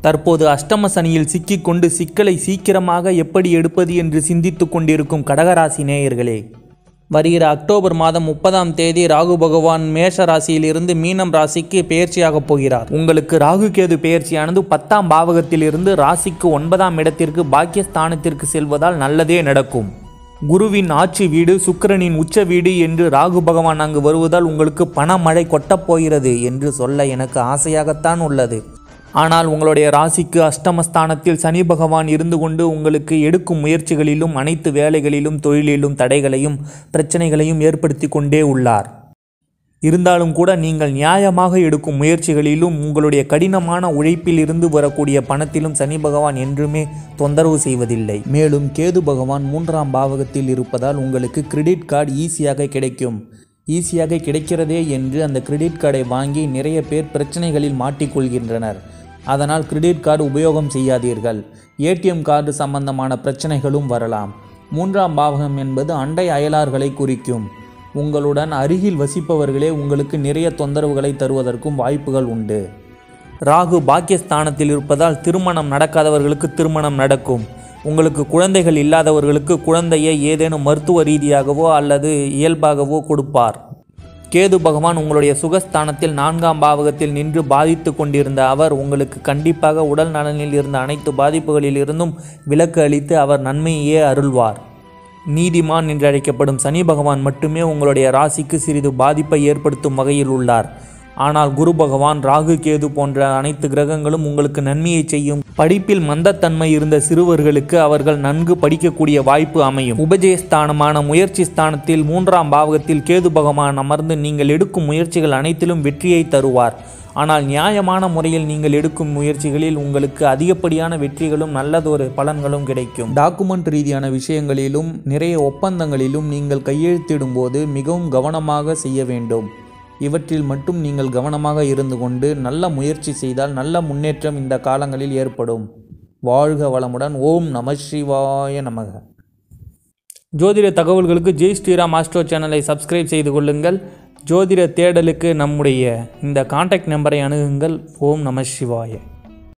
தற்போது அஷ்டம சனியில் சிக்கிக்கொண்டு சிக்கலை சீக்கிரமாக எப்படி எடுப்பது என்று சிந்தித்துக் கொண்டிருக்கும் கடகராசி நேயர்களே வருகிற அக்டோபர் மாதம் முப்பதாம் தேதி ராகு பகவான் மேஷ ராசியிலிருந்து மீனம் ராசிக்கு பெயர்ச்சியாகப் போகிறார் உங்களுக்கு ராகு கேது பெயர்ச்சியானது பத்தாம் பாவகத்திலிருந்து ராசிக்கு ஒன்பதாம் இடத்திற்கு பாக்கியஸ்தானத்திற்கு செல்வதால் நல்லதே நடக்கும் குருவின் ஆட்சி வீடு சுக்கிரனின் உச்ச வீடு என்று ராகு பகவான் அங்கு வருவதால் உங்களுக்கு பணமழை கொட்டப் போகிறது என்று சொல்ல எனக்கு ஆசையாகத்தான் உள்ளது ஆனால் உங்களுடைய ராசிக்கு அஷ்டமஸ்தானத்தில் சனி பகவான் இருந்து கொண்டு உங்களுக்கு எடுக்கும் முயற்சிகளிலும் அனைத்து வேலைகளிலும் தொழிலிலும் தடைகளையும் பிரச்சனைகளையும் ஏற்படுத்தி கொண்டே உள்ளார் இருந்தாலும் கூட நீங்கள் நியாயமாக எடுக்கும் முயற்சிகளிலும் உங்களுடைய கடினமான உழைப்பில் இருந்து வரக்கூடிய பணத்திலும் சனி பகவான் என்றுமே தொந்தரவு செய்வதில்லை மேலும் கேது பகவான் மூன்றாம் பாவகத்தில் இருப்பதால் உங்களுக்கு கிரெடிட் கார்டு ஈஸியாக கிடைக்கும் ஈஸியாக கிடைக்கிறதே என்று அந்த கிரெடிட் கார்டை வாங்கி நிறைய பேர் பிரச்சனைகளில் மாட்டிக்கொள்கின்றனர் அதனால் கிரெடிட் கார்டு உபயோகம் செய்யாதீர்கள் ஏடிஎம் கார்டு சம்பந்தமான பிரச்சனைகளும் வரலாம் மூன்றாம் பாவகம் என்பது அண்டை அயலார்களை குறிக்கும் உங்களுடன் அருகில் வசிப்பவர்களே உங்களுக்கு நிறைய தொந்தரவுகளை தருவதற்கும் வாய்ப்புகள் உண்டு ராகு பாக்கியஸ்தானத்தில் இருப்பதால் திருமணம் நடக்காதவர்களுக்கு திருமணம் நடக்கும் உங்களுக்கு குழந்தைகள் இல்லாதவர்களுக்கு குழந்தையை ஏதேனும் மருத்துவ ரீதியாகவோ அல்லது இயல்பாகவோ கொடுப்பார் கேது பகவான் உங்களுடைய சுகஸ்தானத்தில் நான்காம் பாவகத்தில் நின்று பாதித்து கொண்டிருந்த அவர் உங்களுக்கு கண்டிப்பாக உடல் நலனில் இருந்த அனைத்து பாதிப்புகளில் இருந்தும் விலக்கு அளித்து அவர் நன்மையே அருள்வார் நீதிமான் என்று அழைக்கப்படும் சனி பகவான் மட்டுமே உங்களுடைய ராசிக்கு சிறிது பாதிப்பை ஏற்படுத்தும் வகையில் உள்ளார் ஆனால் குரு பகவான் ராகு கேது போன்ற அனைத்து கிரகங்களும் உங்களுக்கு நன்மையை செய்யும் படிப்பில் மந்தத்தன்மை இருந்த சிறுவர்களுக்கு அவர்கள் நன்கு படிக்கக்கூடிய வாய்ப்பு அமையும் உபஜயஸ்தானமான முயற்சி ஸ்தானத்தில் மூன்றாம் பாவகத்தில் கேது பகவான் அமர்ந்து நீங்கள் எடுக்கும் முயற்சிகள் அனைத்திலும் வெற்றியை தருவார் ஆனால் நியாயமான முறையில் நீங்கள் எடுக்கும் முயற்சிகளில் உங்களுக்கு அதிகப்படியான வெற்றிகளும் நல்லதொரு பலன்களும் கிடைக்கும் டாக்குமெண்ட் ரீதியான விஷயங்களிலும் நிறைய ஒப்பந்தங்களிலும் நீங்கள் கையெழுத்திடும் போது மிகவும் கவனமாக செய்ய வேண்டும் இவற்றில் மட்டும் நீங்கள் கவனமாக இருந்து கொண்டு நல்ல முயற்சி செய்தால் நல்ல முன்னேற்றம் இந்த காலங்களில் ஏற்படும் வாழ்க வளமுடன் ஓம் நம சிவாய நமக ஜோதிட தகவல்களுக்கு ஜெய் ஸ்ரீராம் ஆஸ்ட்ரோ சேனலை சப்ஸ்கிரைப் செய்து கொள்ளுங்கள் ஜோதிட தேடலுக்கு நம்முடைய இந்த காண்டாக்ட் நம்பரை அணுகுங்கள் ஓம் நம சிவாய